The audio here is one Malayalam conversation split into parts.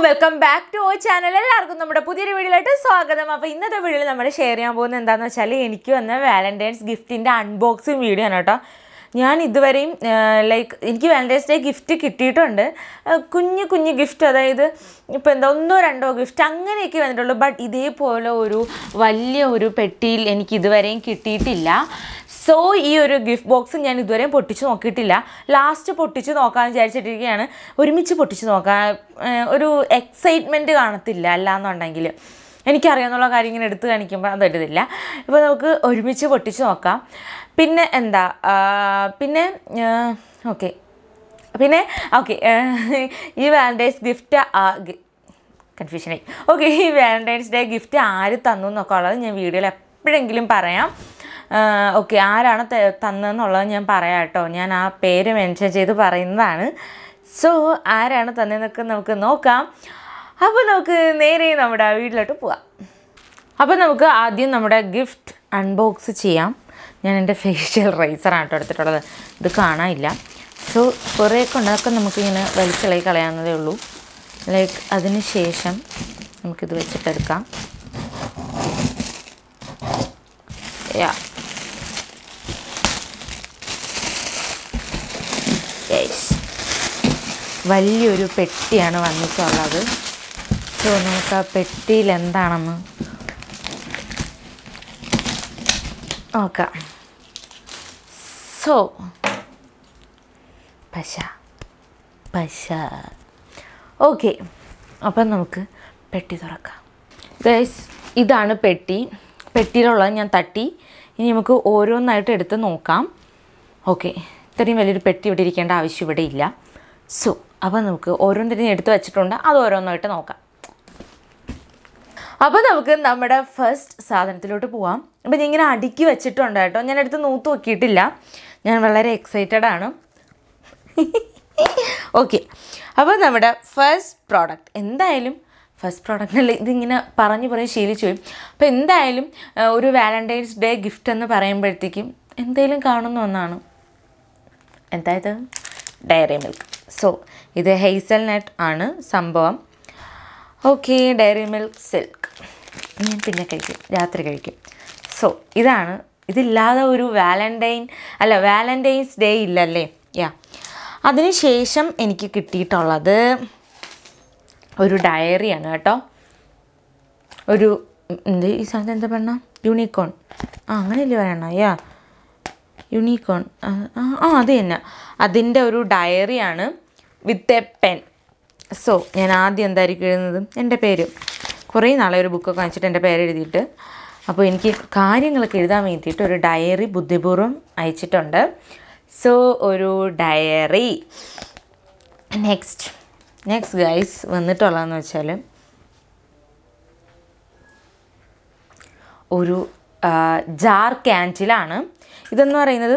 Welcome back to our channel എല്ലാവർക്കും നമ്മുടെ പുതിയൊരു വീഡിയോയിലോട്ട് സ്വാഗതം അപ്പോൾ ഇന്നത്തെ വീഡിയോയിൽ നമ്മൾ ഷെയർ ചെയ്യാൻ പോകുന്നത് എന്താണെന്ന് വെച്ചാൽ എനിക്ക് വന്ന വാലൻറ്റൈൻസ് ഗിഫ്റ്റിൻ്റെ അൺബോക്സിങ് വീഡിയോ ആണ് കേട്ടോ ഞാൻ ഇതുവരെയും ലൈക്ക് എനിക്ക് വാലൻറ്റൈൻസ് ഡേ ഗിഫ്റ്റ് കിട്ടിയിട്ടുണ്ട് ആ, കുഞ്ഞു കുഞ്ഞു ഗിഫ്റ്റ് അതായത് ഇപ്പോൾ എന്താ ഒന്നോ രണ്ടോ ഗിഫ്റ്റ് അങ്ങനെയൊക്കെ വന്നിട്ടുള്ളൂ ബട്ട് ഇതേപോലെ ഒരു വലിയ ഒരു പെട്ടിയിൽ എനിക്ക് ഇതുവരെയും കിട്ടിയിട്ടില്ല സോ ഈ ഒരു ഗിഫ്റ്റ് ബോക്സ് ഞാൻ ഇതുവരെയും പൊട്ടിച്ച് നോക്കിയിട്ടില്ല ലാസ്റ്റ് പൊട്ടിച്ച് നോക്കാമെന്ന് വിചാരിച്ചിട്ടിരിക്കുകയാണ് ഒരുമിച്ച് പൊട്ടിച്ച് നോക്കാം ഏഹ് ഒരു എക്സൈറ്റ്മെൻറ്റ് കാണത്തില്ല അല്ലാന്നുണ്ടെങ്കിൽ എനിക്കറിയാവുന്ന കാര്യം ഇങ്ങനെ എടുത്ത് കാണിക്കുമ്പോൾ അതൊരിതില്ല ഇപ്പോൾ നമുക്ക് ഒരുമിച്ച് പൊട്ടിച്ച് നോക്കാം പിന്നെ എന്താ ആ, പിന്നെ ഓക്കെ പിന്നെ ഓക്കെ ഈ വാലൻറ്റൈൻസ് ഗിഫ്റ്റ് കൺഫ്യൂഷനായി ഓക്കെ ഈ വാലൻറ്റൈൻസ് ഡേ ഗിഫ്റ്റ് ആര് തന്നു എന്നൊക്കെ ഉള്ളത് ഞാൻ വീഡിയോയിൽ എപ്പോഴെങ്കിലും പറയാം ഓക്കെ ആരാണ് ത- തന്നതെന്നുള്ളത് ഞാൻ പറയാം കേട്ടോ ഞാൻ ആ പേര് മെൻഷൻ ചെയ്ത് പറയുന്നതാണ് സോ ആരാണ് തന്നതെന്നൊക്കെ നമുക്ക് നോക്കാം അപ്പോൾ നമുക്ക് നേരെ നമ്മുടെ വീട്ടിലോട്ട് പോവാം അപ്പോൾ നമുക്ക് ആദ്യം നമ്മുടെ ഗിഫ്റ്റ് അൺബോക്സ് ചെയ്യാം ഞാൻ എൻ്റെ ഫേഷ്യൽ റൈസറാണ് കേട്ടോ എടുത്തിട്ടുള്ളത് ഇത് കാണാനില്ല സോ കുറേയൊക്കെ ഉണ്ട് അതൊക്കെ നമുക്കിങ്ങനെ വലിച്ചിളകി കളയാവുന്നതേ ഉള്ളൂ ലൈക്ക് അതിന് ശേഷം നമുക്കിത് വെച്ചിട്ടെടുക്കാം യാ യെസ് വലിയൊരു പെട്ടിയാണ് വന്നിട്ടുള്ളത് സോ നമുക്ക് ആ പെട്ടിയിൽ എന്താണെന്ന് നോക്കാം സോ പശ പശ ഓക്കെ അപ്പം നമുക്ക് പെട്ടി തുറക്കാം ഗൈസ് ഇതാണ് പെട്ടി പെട്ടിയിലുള്ളത് ഞാൻ തട്ടി ഇനി നമുക്ക് ഓരോന്നായിട്ട് എടുത്ത് നോക്കാം ഓക്കെ ഇത്രയും വലിയൊരു പെട്ടി ഇവിടെ ഇരിക്കേണ്ട ആവശ്യം ഇവിടെ ഇല്ല സോ അപ്പോൾ നമുക്ക് ഓരോന്നിനും എടുത്ത് വെച്ചിട്ടുണ്ട് അത് ഓരോന്നായിട്ട് നോക്കാം അപ്പോൾ നമുക്ക് നമ്മുടെ ഫസ്റ്റ് സാധനത്തിലോട്ട് പോവാം അപ്പോൾ ഞാൻ ഇങ്ങനെ അടുക്കി വെച്ചിട്ടുണ്ട് കേട്ടോ ഞാൻ എടുത്ത് നൂത്ത് നോക്കിയിട്ടില്ല ഞാൻ വളരെ എക്സൈറ്റഡ് ആണ് ഓക്കെ അപ്പോൾ നമ്മുടെ ഫസ്റ്റ് പ്രോഡക്റ്റ് എന്തായാലും ഫസ്റ്റ് പ്രോഡക്റ്റിനല്ല ഇതിങ്ങനെ പറഞ്ഞു പറഞ്ഞ് ശീലിച്ചു പോയി അപ്പോൾ എന്തായാലും ആ, ഒരു വാലൻറ്റൈൻസ് ഡേ ഗിഫ്റ്റ് എന്ന് പറയുമ്പോഴത്തേക്കും എന്തെങ്കിലും കാണുന്ന ഒന്നാണ് എന്തായത് ഡയറി മിൽക്ക് സോ ഇത് ഹെയ്സൽ നട്ട് ആണ് സംഭവം ഓക്കെ ഡയറി മിൽക്ക് സിൽക്ക് ഞാൻ പിന്നെ കഴിക്കും രാത്രി കഴിക്കും സോ ഇതാണ് ഇതില്ലാതെ ഒരു വാലൻറ്റൈൻ അല്ല വാലൻറ്റൈൻസ് ഡേ ഇല്ലല്ലേ യാ അതിനുശേഷം എനിക്ക് കിട്ടിയിട്ടുള്ളത് ഒരു ഡയറിയാണ് കേട്ടോ ഒരു ഉം, എന്ത് ഈ സാധനം എന്താ പറഞ്ഞ യൂണിക്കോൺ ആ അങ്ങനെയല്ലേ പറയണ യാ യൂണിക്കോൺ ആ ആ അത് തന്നെ അതിൻ്റെ ഒരു ഡയറിയാണ് വിത്ത് എ പെൻ സോ ഞാൻ ആദ്യം എന്തായിരിക്കും എഴുതുന്നത് എൻ്റെ പേര് കുറേ നാളെ ഒരു ബുക്കൊക്കെ വാങ്ങിച്ചിട്ട് എൻ്റെ പേര് എഴുതിയിട്ട് അപ്പോൾ എനിക്ക് കാര്യങ്ങളൊക്കെ എഴുതാൻ വേണ്ടിയിട്ട് ഒരു ഡയറി ബുദ്ധിപൂർവ്വം അയച്ചിട്ടുണ്ട് സോ ഒരു ഡയറി നെക്സ്റ്റ് നെക്സ്റ്റ് ഗൈസ് വന്നിട്ടുള്ളതെന്ന് വെച്ചാൽ ഒരു ജാർ ക്യാൻറ്റിലാണ് ഇതെന്ന് പറയുന്നത്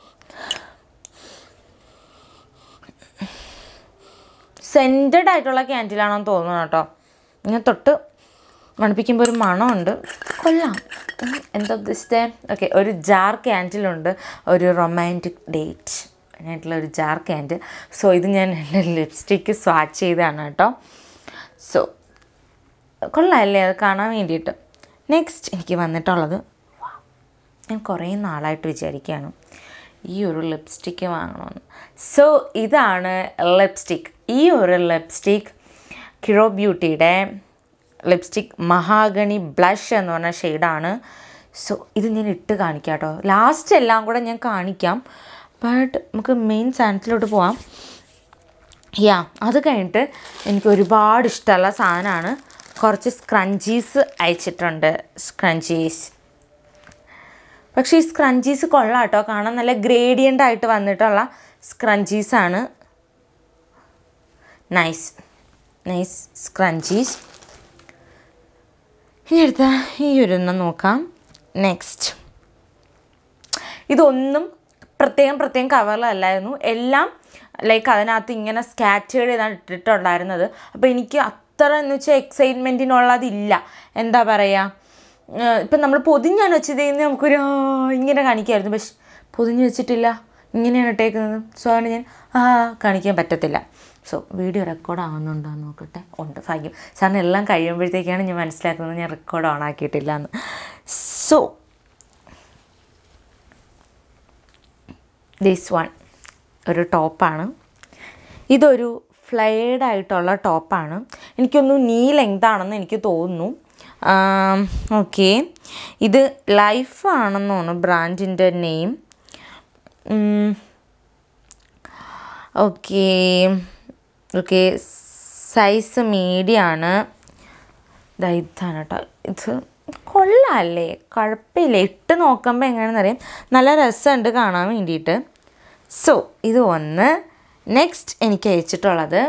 സെൻറ്റഡ് ആയിട്ടുള്ള ക്യാൻറ്റിലാണെന്ന് തോന്നുന്നു കേട്ടോ ഇങ്ങനെ തൊട്ട് മണപ്പിക്കുമ്പോൾ ഒരു മണമുണ്ട് കൊള്ളാം ഉം, എന്താ ഉദ്ദേശിച്ചത് ഓക്കെ ഒരു ജാർ ക്യാൻറ്റിലുണ്ട് ഒരു റൊമാൻറ്റിക് ഡേറ്റ് ആയിട്ടുള്ള ഒരു ജാർ ക്യാൻഡിൽ സോ ഇത് ഞാൻ എൻ്റെ ലിപ്സ്റ്റിക്ക് സ്വാച്ച് ചെയ്തതാണ് കേട്ടോ സോ കൊള്ളാമല്ലേ അത് കാണാൻ വേണ്ടിയിട്ട് നെക്സ്റ്റ് എനിക്ക് വന്നിട്ടുള്ളത് ഞാൻ കുറേ നാളായിട്ട് വിചാരിക്കുകയാണ് ഈ ഒരു ലിപ്സ്റ്റിക്ക് വാങ്ങണമെന്ന് സോ ഇതാണ് ലിപ്സ്റ്റിക്ക് ഈ ഒരു ലിപ്സ്റ്റിക്ക് കിറോ ബ്യൂട്ടിയുടെ ലിപ്സ്റ്റിക് മഹാഗണി ബ്ലഷ് എന്ന് പറഞ്ഞ ഷെയ്ഡാണ് സോ ഇത് ഞാൻ ഇട്ട് കാണിക്കാം കേട്ടോ ലാസ്റ്റ് എല്ലാം കൂടെ ഞാൻ കാണിക്കാം ബട്ട് നമുക്ക് മെയിൻ സാധനത്തിലോട്ട് പോവാം യാ അത് കഴിഞ്ഞിട്ട് എനിക്ക് ഒരുപാട് ഇഷ്ടമുള്ള സാധനമാണ് കുറച്ച് സ്ക്രഞ്ചീസ് അയച്ചിട്ടുണ്ട് സ്ക്രഞ്ചീസ് പക്ഷേ ഈ സ്ക്രഞ്ചീസ് കൊള്ളാം കേട്ടോ കാണാൻ നല്ല ഗ്രേഡിയൻ്റ് ആയിട്ട് വന്നിട്ടുള്ള സ്ക്രഞ്ചീസാണ് നൈസ് നൈസ് സ്ക്രഞ്ചീസ് ഇനി അടുത്ത ഈ ഒരെണ്ണം നോക്കാം നെക്സ്റ്റ് ഇതൊന്നും പ്രത്യേകം പ്രത്യേകം കവറിലല്ലായിരുന്നു എല്ലാം ലൈക്ക് അതിനകത്ത് ഇങ്ങനെ സ്കാറ്റേഡ് ചെയ്താണ് ഇട്ടിട്ടുണ്ടായിരുന്നത് അപ്പോൾ എനിക്ക് അത്ര എന്ന് വെച്ചാൽ എക്സൈറ്റ്മെൻറ്റിനുള്ളതില്ല എന്താ പറയുക ഇപ്പം നമ്മൾ പൊതിഞ്ഞാണ് വെച്ചത് കഴിഞ്ഞാൽ നമുക്കൊരു ആ, ഇങ്ങനെ കാണിക്കായിരുന്നു പക്ഷെ പൊതിഞ്ഞ് വെച്ചിട്ടില്ല ഇങ്ങനെയാണ് ഇട്ടേക്കുന്നത് സോ അതുകൊണ്ട് ഞാൻ ആ കാണിക്കാൻ പറ്റത്തില്ല സോ വീഡിയോ റെക്കോർഡ് ആവുന്നുണ്ടോ എന്ന് നോക്കട്ടെ ഉണ്ട് ഭാഗ്യം സാറിന് എല്ലാം കഴിയുമ്പോഴത്തേക്കാണ് ഞാൻ മനസ്സിലാക്കുന്നത് ഞാൻ റെക്കോർഡ് ഓൺ ആക്കിയിട്ടില്ല എന്ന് സോ ദിസ് വൺ ഒരു ടോപ്പാണ് ഇതൊരു ഫ്ലൈഡ് ആയിട്ടുള്ള ടോപ്പാണ് എനിക്കൊന്ന് നീ ലെങ്ത് ആണെന്ന് എനിക്ക് തോന്നുന്നു ഓക്കെ ഇത് ലൈഫ് ആണെന്ന് തോന്നുന്നു ബ്രാൻഡിൻ്റെ നെയിം ഓക്കെ ഓക്കെ സൈസ് മീഡിയാണ് ഇതാ ഇതാണ് കേട്ടോ ഇത് കൊള്ളാമല്ലേ കുഴപ്പമില്ല ഇട്ട് നോക്കുമ്പോൾ എങ്ങനെയാണെന്നറിയാം നല്ല രസമുണ്ട് കാണാൻ വേണ്ടിയിട്ട് സോ ഇത് ഒന്ന് നെക്സ്റ്റ് എനിക്ക് അയച്ചിട്ടുള്ളത്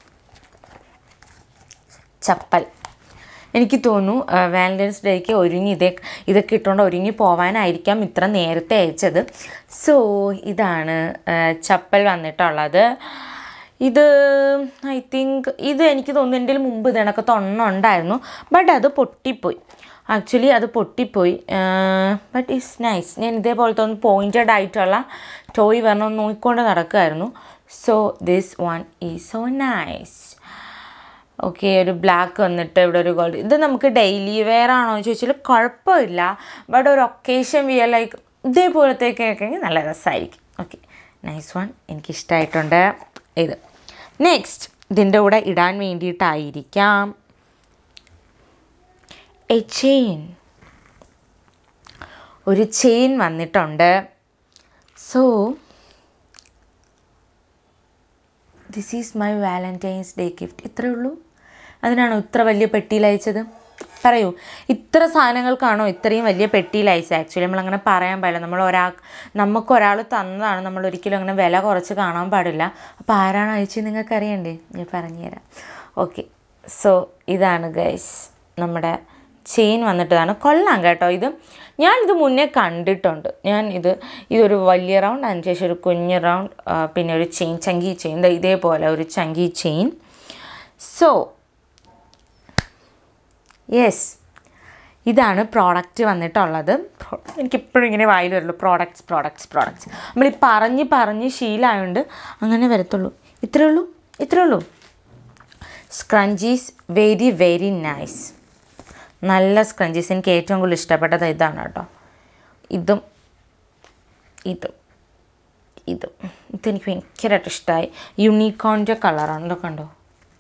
ചപ്പൽ എനിക്ക് തോന്നുന്നു വാലൻറ്റൈൻസ് ഡേക്ക് ഒരുങ്ങി ഇതേ ഇതൊക്കെ ഇട്ടുകൊണ്ട് ഒരുങ്ങി പോവാനായിരിക്കാം ഇത്ര നേരത്തെ അയച്ചത് സോ ഇതാണ് ആ, ചപ്പൽ വന്നിട്ടുള്ളത് ഇത് ഐ തിങ്ക് ഇത് എനിക്ക് തോന്നുന്നു എൻ്റെ മുമ്പ് ഇതിനൊക്കെ തൊണ്ണ ഉണ്ടായിരുന്നു ബട്ട് അത് പൊട്ടിപ്പോയി ആക്ച്വലി അത് പൊട്ടിപ്പോയി ബട്ട് ഇറ്റ്സ് നൈസ് ഞാൻ ഇതേപോലത്തെ ഒന്ന് പോയിൻറ്റഡ് ആയിട്ടുള്ള ടോയ് വരണം നോക്കിക്കൊണ്ട് നടക്കുമായിരുന്നു so this one is so nice okay ഒരു ബ്ലാക്ക് വന്നിട്ട് ഇവിടെ ഒരു ഗോൾഡ് ഇത് നമുക്ക് ഡെയിലി വെയർ ആണോ എന്ന് ചോദിച്ചാൽ കുഴപ്പമില്ല ബട്ട് ഒരു ഒക്കേഷൻ വിയർ ലൈക്ക് ഇതേപോലത്തേക്കൊക്കെ നല്ല രസമായിരിക്കും ഓക്കെ നൈസ് വൺ എനിക്കിഷ്ടമായിട്ടുണ്ട് ഇത് നെക്സ്റ്റ് ഇതിൻ്റെ കൂടെ ഇടാൻ വേണ്ടിയിട്ടായിരിക്കാം എ ചെയിൻ ഒരു ചെയിൻ വന്നിട്ടുണ്ട് so this is my Valentine's day gift ഇത്രയേ ഉള്ളൂ അതിനാണോ ഇത്ര വലിയ പെട്ടിയിൽ അയച്ചത് പറയൂ ഇത്ര സാധനങ്ങൾക്കാണോ ഇത്രയും വലിയ പെട്ടിയിൽ അയച്ചത് ആക്ച്വലി നമ്മളങ്ങനെ പറയാൻ പാടില്ല നമ്മൾ ഒരാൾ നമുക്ക് ഒരാൾ തന്നതാണ് നമ്മൾ ഒരിക്കലും അങ്ങനെ വില കുറച്ച് കാണാൻ പാടില്ല അപ്പോൾ ആരാണ് അയച്ചത് നിങ്ങൾക്ക് അറിയണ്ടേ ഞാൻ പറഞ്ഞുതരാം ഓക്കെ സോ ഇതാണ് ഗൈസ് നമ്മുടെ ചെയിൻ വന്നിട്ടതാണ് കൊള്ളാം കേട്ടോ ഇത് ഞാനിത് മുന്നേ കണ്ടിട്ടുണ്ട് ഞാൻ ഇത് ഇതൊരു വലിയ റൗണ്ട് അതിന് ശേഷം ഒരു കുഞ്ഞ് റൗണ്ട് പിന്നെ ഒരു ചെയിൻ ചങ്കി ചെയിൻ ദേ ഇതേപോലെ ഒരു ചങ്കി ചെയിൻ സോ യെസ് ഇതാണ് പ്രോഡക്റ്റ് വന്നിട്ടുള്ളത് പ്രോ- എനിക്കിപ്പോഴും ഇങ്ങനെ വായിൽ വരുള്ളൂ പ്രോഡക്റ്റ്സ് പ്രോഡക്റ്റ്സ് പ്രോഡക്റ്റ്സ് നമ്മൾ ഈ പറഞ്ഞ് പറഞ്ഞ് ശീലമായതുകൊണ്ട് അങ്ങനെ വരത്തുള്ളൂ ഇത്രേ ഉള്ളൂ ഇത്രേ ഉള്ളൂ സ്ക്രഞ്ചീസ് വെരി വെരി നൈസ് നല്ല സ്ക്രഞ്ചീസ് എനിക്ക് ഏറ്റവും കൂടുതൽ ഇഷ്ടപ്പെട്ടത് ഇതാണ് കേട്ടോ ഇതും ഇതും ഇതും ഇതെനിക്ക് ഭയങ്കരമായിട്ട് ഇഷ്ടമായി യുണീക്കോണിൻ്റെ കളറാണ് ഇതൊക്കെ കണ്ടോ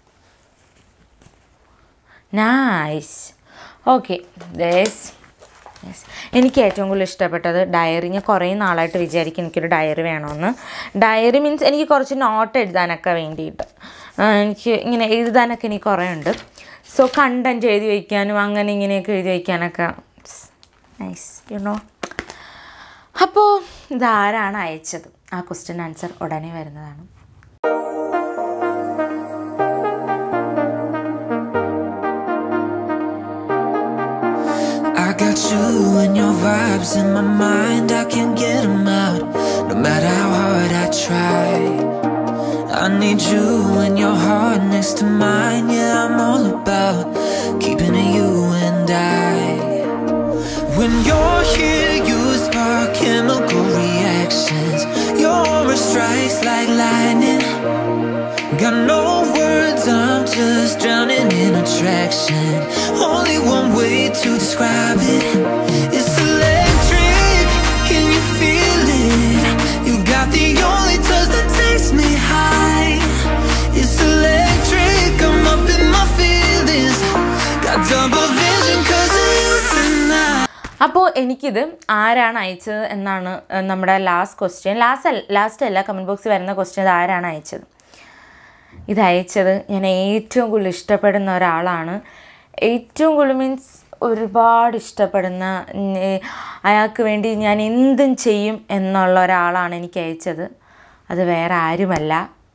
നൈസ് ഓക്കെ യെസ് യെസ് എനിക്ക് ഏറ്റവും കൂടുതൽ ഇഷ്ടപ്പെട്ടത് ഡയറി ഞാൻ കുറേ നാളായിട്ട് വിചാരിക്കും എനിക്കൊരു ഡയറി വേണമെന്ന് ഡയറി മീൻസ് എനിക്ക് കുറച്ച് നോട്ട് എഴുതാനൊക്കെ വേണ്ടിയിട്ട് ആ, എനിക്ക് ഇങ്ങനെ എഴുതാനൊക്കെ എനിക്ക് കുറേ ഉണ്ട് സോ കണ്ടൻറ്റ് എഴുതി വയ്ക്കാനും അങ്ങനെ ഇങ്ങനെയൊക്കെ എഴുതി വയ്ക്കാനൊക്കെ നൈസ് യു നോ അപ്പോൾ ഇതാരാണ് അയച്ചത് ആ ക്വസ്റ്റ്യൻ ആൻസർ ഉടനെ വരുന്നതാണ് I got you and your vibes in my mind, I can't get them out, no matter how hard I try. I need you and your heart next to mine, yeah, I'm all about keeping it you and I. When you're here, you spark chemical reactions. Your aura strikes like lightning. Got no words, I'm just drowning in attraction. Only one way to describe it. It's electric. Can you feel it? You got the only touch that takes me high. It's electric. I'm up in my feelings. Got double vision cause of you tonight. അപ്പോൾ എനിക്കിത് ആരാണ് അയച്ചത് എന്നാണ് ഏഹ്, നമ്മുടെ ലാസ്റ്റ് ക്വസ്റ്റ്യൻ ലാസ്റ്റ് ലാസ്റ്റ് അല്ല കമൻറ്റ് ബോക്സിൽ വരുന്ന ക്വസ്റ്റ്യൻ ഇത് ആരാണ് അയച്ചത് ഇത് അയച്ചത് ഞാൻ ഏറ്റവും കൂടുതൽ ഇഷ്ടപ്പെടുന്ന ഒരാളാണ് ഏറ്റവും കൂടുതൽ മീൻസ് ഒരുപാട് ഇഷ്ടപ്പെടുന്ന ഉം, ഏഹ്, അയാൾക്ക് വേണ്ടി ഞാൻ എന്തും ചെയ്യും എന്നുള്ള ഒരാളാണ് എനിക്ക് അയച്ചത് അത് വേറെ ആരുമല്ല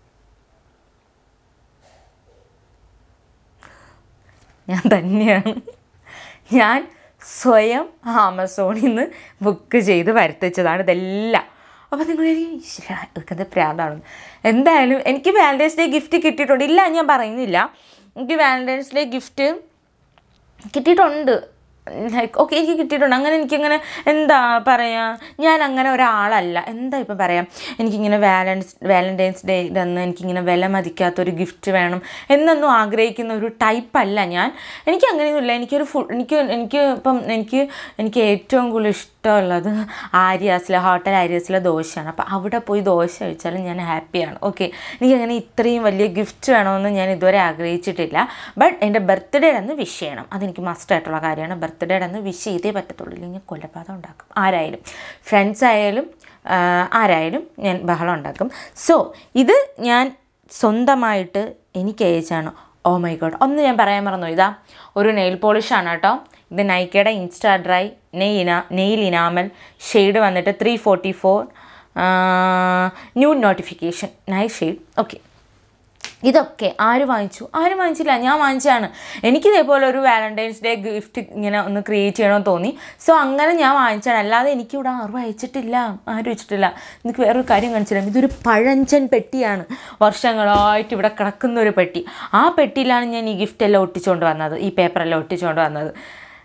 ഞാൻ തന്നെയാണ് ഞാൻ സ്വയം ആമസോണിൽ നിന്ന് ബുക്ക് ചെയ്ത് വരുത്തിച്ചതാണ് ഇതെല്ലാം അപ്പോൾ നിങ്ങൾ ഇതൊക്കെ പ്രാന്താണ് എന്തായാലും എനിക്ക് വാലൻറ്റൈൻസ് ഡേ ഗിഫ്റ്റ് കിട്ടിയിട്ടുണ്ട് ഇല്ല ഞാൻ പറയുന്നില്ല എനിക്ക് വാലൻറ്റൈൻസ് ഡേ ഗിഫ്റ്റ് കിട്ടിയിട്ടുണ്ട് ലൈക്ക് ഓക്കെ എനിക്ക് കിട്ടിയിട്ടുണ്ട് അങ്ങനെ എനിക്കിങ്ങനെ എന്താ പറയുക ഞാൻ അങ്ങനെ ഒരാളല്ല എന്താ ഇപ്പം പറയാം എനിക്കിങ്ങനെ വാലൻസ് വാലൻറ്റൈൻസ് ഡേ അന്ന് എനിക്കിങ്ങനെ വില മതിക്കാത്തൊരു ഗിഫ്റ്റ് വേണം എന്നൊന്നും ആഗ്രഹിക്കുന്ന ഒരു ടൈപ്പല്ല ഞാൻ എനിക്ക് അങ്ങനെയൊന്നുമില്ല എനിക്കൊരു ഫുഡ് എനിക്ക് എനിക്ക് ഇപ്പം എനിക്ക് എനിക്ക് ഏറ്റവും കൂടുതൽ ഇഷ്ടമുള്ളത് ആര്യാസിലെ ഹോട്ടൽ ആര്യാസിലെ ദോശയാണ് അപ്പോൾ അവിടെ പോയി ദോശ കഴിച്ചാലും ഞാൻ ഹാപ്പിയാണ് ഓക്കെ എനിക്കങ്ങനെ ഇത്രയും വലിയ ഗിഫ്റ്റ് വേണമെന്ന് ഞാൻ ഇതുവരെ ആഗ്രഹിച്ചിട്ടില്ല ബട്ട് എൻ്റെ ബർത്ത്ഡേ അന്ന് വിഷ് ചെയ്യണം അതെനിക്ക് മസ്റ്റ് ആയിട്ടുള്ള കാര്യമാണ് ബർത്ത്ഡേ അന്ന് വിഷ് ചെയ്തേ പറ്റത്തുള്ളൂ ഇല്ലെങ്കിൽ കൊലപാതകം ഉണ്ടാക്കും ആരായാലും ഫ്രണ്ട്സ് ആയാലും ആ, ആരായാലും ഞാൻ ബഹളം ഉണ്ടാക്കും സോ ഇത് ഞാൻ സ്വന്തമായിട്ട് എനിക്ക് അയച്ചാണ് ഓ മൈ ഗോഡ് ഒന്ന് ഞാൻ പറയാൻ മറന്നു ഇതാ ഒരു നെയിൽ പോളിഷാണ് കേട്ടോ ഇത് നൈക്കയുടെ insta dry nail enamel nail enamel shade വന്നിട്ട് three forty four new notification nice shade okay ഇതൊക്കെ ആര് വാങ്ങിച്ചു ആരും വാങ്ങിച്ചില്ല ഞാൻ വാങ്ങിച്ചതാണ് എനിക്കിതേപോലെ ഒരു വാലൻറ്റൈൻസ് ഡേ ഗിഫ്റ്റ് ഇങ്ങനെ ഒന്ന് ക്രിയേറ്റ് ചെയ്യണമെന്ന് തോന്നി സോ അങ്ങനെ ഞാൻ വാങ്ങിച്ചതാണ് അല്ലാതെ എനിക്കിവിടെ ആരും അയച്ചിട്ടില്ല ആരും വെച്ചിട്ടില്ല എനിക്ക് വേറൊരു കാര്യം കാണിച്ചില്ല ഇതൊരു പഴഞ്ചൻ പെട്ടിയാണ് വർഷങ്ങളായിട്ട് ഇവിടെ കിടക്കുന്ന ഒരു പെട്ടി ആ പെട്ടിയിലാണ് ഞാൻ ഈ ഗിഫ്റ്റ് എല്ലാം ഒട്ടിച്ചുകൊണ്ട് വന്നത് ഈ പേപ്പറെല്ലാം ഒട്ടിച്ചുകൊണ്ട് വന്നത്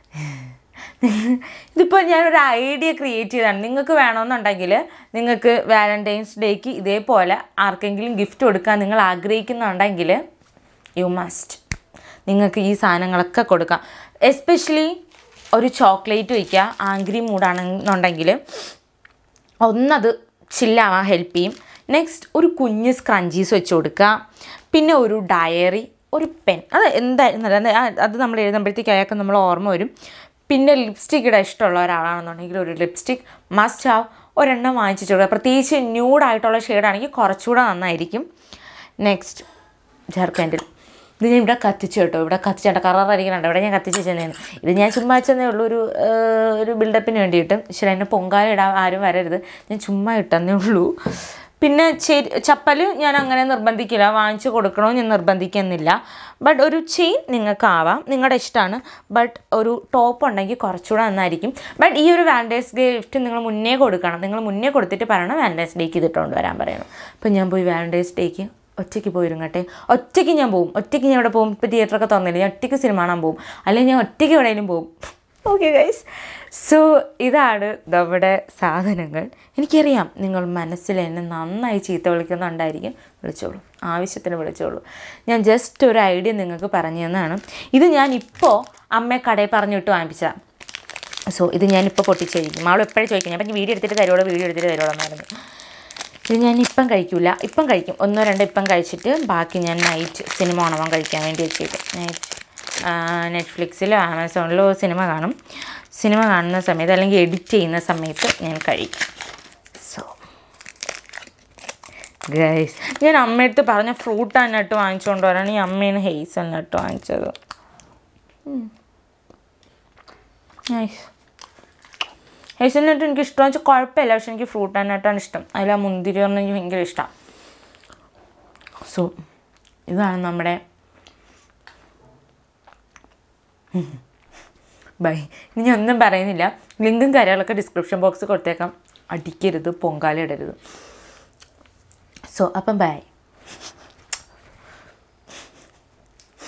ഇതിപ്പോൾ ഞാനൊരു ഐഡിയ ക്രിയേറ്റ് ചെയ്തതാണ് നിങ്ങൾക്ക് വേണമെന്നുണ്ടെങ്കിൽ നിങ്ങൾക്ക് വാലൻറ്റൈൻസ് ഡേക്ക് ഇതേപോലെ ആർക്കെങ്കിലും ഗിഫ്റ്റ് കൊടുക്കാൻ നിങ്ങൾ ആഗ്രഹിക്കുന്നുണ്ടെങ്കിൽ യു മസ്റ്റ് നിങ്ങൾക്ക് ഈ സാധനങ്ങളൊക്കെ കൊടുക്കാം എസ്പെഷ്യലി ഒരു ചോക്ലേറ്റ് വയ്ക്കുക ആംഗ്രി മൂഡാണെന്നുണ്ടെങ്കിൽ ഒന്നത് ചില്ലാവാൻ ഹെൽപ്പ് ചെയ്യും നെക്സ്റ്റ് ഒരു കുഞ്ഞ് സ്ക്രഞ്ചീസ് വെച്ച് കൊടുക്കുക പിന്നെ ഒരു ഡയറി ഒരു പെൻ അത് എന്തായിരുന്നു അത് അത് നമ്മൾ എഴുതുമ്പോഴത്തേക്ക് അയാൾക്ക് നമ്മൾ ഓർമ്മ വരും പിന്നെ ലിപ്സ്റ്റിക് ഇടാൻ ഇഷ്ടമുള്ള ഒരാളാണെന്നുണ്ടെങ്കിൽ ഒരു ലിപ്സ്റ്റിക് മസ്റ്റ് ഹാവ് ഒരെണ്ണം വാങ്ങിച്ചിട്ട് കൊടുക്കുക പ്രത്യേകിച്ച് ന്യൂഡായിട്ടുള്ള ഷെയ്ഡാണെങ്കിൽ കുറച്ചുകൂടെ നന്നായിരിക്കും നെക്സ്റ്റ് ജാർഖണ്ഡിൽ ഇത് ഞാൻ ഇവിടെ കത്തിച്ചു കേട്ടോ ഇവിടെ കത്തിച്ചേണ്ട കററിരിക്കുന്നുണ്ട് ഇവിടെ ഞാൻ കത്തിച്ച് വെച്ചതാണ് ഇത് ഞാൻ ചുമ്മാ വെച്ചതേ ഉള്ളൂ ഒരു ഏഹ്, ഒരു ബിൽഡപ്പിന് വേണ്ടിയിട്ട് ശരി എന്നെ പൊങ്കാല ഇടാൻ ആരും വരരുത് ഞാൻ ചുമ്മാ ഇട്ടെന്നേ ഉള്ളൂ പിന്നെ ചെരി ചപ്പൽ ഞാൻ അങ്ങനെ നിർബന്ധിക്കില്ല വാങ്ങിച്ചു കൊടുക്കണമെന്ന് ഞാൻ നിർബന്ധിക്കുന്നില്ല ബട്ട് ഒരു ചെയിൻ നിങ്ങൾക്കാവാം നിങ്ങളുടെ ഇഷ്ടമാണ് ബട്ട് ഒരു ടോപ്പ് ഉണ്ടെങ്കിൽ കുറച്ചുകൂടെ നന്നായിരിക്കും ബട്ട് ഈ ഒരു വാലൻറ്റൈൻസ് ഡേ ഗിഫ്റ്റ് നിങ്ങൾ മുന്നേ കൊടുക്കണം നിങ്ങൾ മുന്നേ കൊടുത്തിട്ട് പറയണം വാലൻറ്റൈൻസ് ഡേക്ക് ഇതിട്ടുകൊണ്ട് വരാൻ പറയണം അപ്പം ഞാൻ പോയി വാലൻറ്റൈൻസ് ഡേക്ക് ഒറ്റയ്ക്ക് പോയിരുങ്ങട്ടെ ഒറ്റയ്ക്ക് ഞാൻ പോകും ഒറ്റയ്ക്ക് ഞാൻ ഇവിടെ പോകും ഇപ്പോൾ തിയേറ്ററൊക്കെ തുറന്നില്ല ഞാൻ ഒറ്റയ്ക്ക് സിനിമ കാണാൻ പോകും അല്ലെങ്കിൽ ഞാൻ ഒറ്റയ്ക്ക് എവിടെയെങ്കിലും പോകും ഓക്കെ ഗൈസ് സോ ഇതാണ് നമ്മുടെ സാധനങ്ങൾ എനിക്കറിയാം നിങ്ങൾ മനസ്സിൽ എന്നെ നന്നായി ചീത്ത വിളിക്കുന്നുണ്ടായിരിക്കും വിളിച്ചോളൂ ആവശ്യത്തിന് വിളിച്ചോളൂ ഞാൻ ജസ്റ്റ് ഒരു ഐഡിയ നിങ്ങൾക്ക് പറഞ്ഞു തന്നതാണ് ഇത് ഞാൻ ഇപ്പോൾ അമ്മയെ കടയിൽ പറഞ്ഞിട്ട് വാങ്ങിപ്പിച്ചതാണ് സോ ഇത് ഞാനിപ്പോൾ പൊട്ടിച്ചായിരിക്കും അവൾ എപ്പോഴും ചോദിക്കും ഞാൻ അപ്പം വീഡിയോ എടുത്തിട്ട് തരുവോളൂ വീഡിയോ എടുത്തിട്ട് തരുവോളൂ എന്നായിരുന്നു ഇത് ഞാൻ ഇപ്പം കഴിക്കില്ല ഇപ്പം കഴിക്കും ഒന്നോ രണ്ടോ ഇപ്പം കഴിച്ചിട്ട് ബാക്കി ഞാൻ നൈറ്റ് സിനിമ ഓണമാൻ കഴിക്കാൻ വേണ്ടി വെച്ചേക്കും നൈറ്റ് നെറ്റ്ഫ്ലിക്സിലോ ആമസോണിലോ സിനിമ കാണും സിനിമ കാണുന്ന സമയത്ത് അല്ലെങ്കിൽ എഡിറ്റ് ചെയ്യുന്ന സമയത്ത് ഞാൻ കഴിക്കും സോ ഗൈസ് ഞാൻ അമ്മയടുത്ത് പറഞ്ഞ ഫ്രൂട്ട് നട്ട് വാങ്ങിച്ചുകൊണ്ട് വരാണ് ഈ അമ്മയാണ് ഹെയ്സൽ നട്ട് വാങ്ങിച്ചത് നൈസ് ഹേസൽനട്ട് എനിക്ക് ഇഷ്ടമെന്ന് വെച്ചാൽ കുഴപ്പമില്ല പക്ഷെ എനിക്ക് ഫ്രൂട്ട് ആൻഡ് നട്ടാണ് ഇഷ്ടം അതിൽ ആ മുന്തിരി പറഞ്ഞാൽ എനിക്ക് ഭയങ്കര ഇഷ്ടമാണ് സോ ഇതാണ് നമ്മുടെ ബൈ ഇനി ഞാൻ ഒന്നും പറയുന്നില്ല ലിങ്കും കാര്യങ്ങളൊക്കെ ഡിസ്ക്രിപ്ഷൻ ബോക്സ് കൊടുത്തേക്കാം അടിക്കരുത് പൊങ്കാല ഇടരുത് സോ അപ്പം ബൈ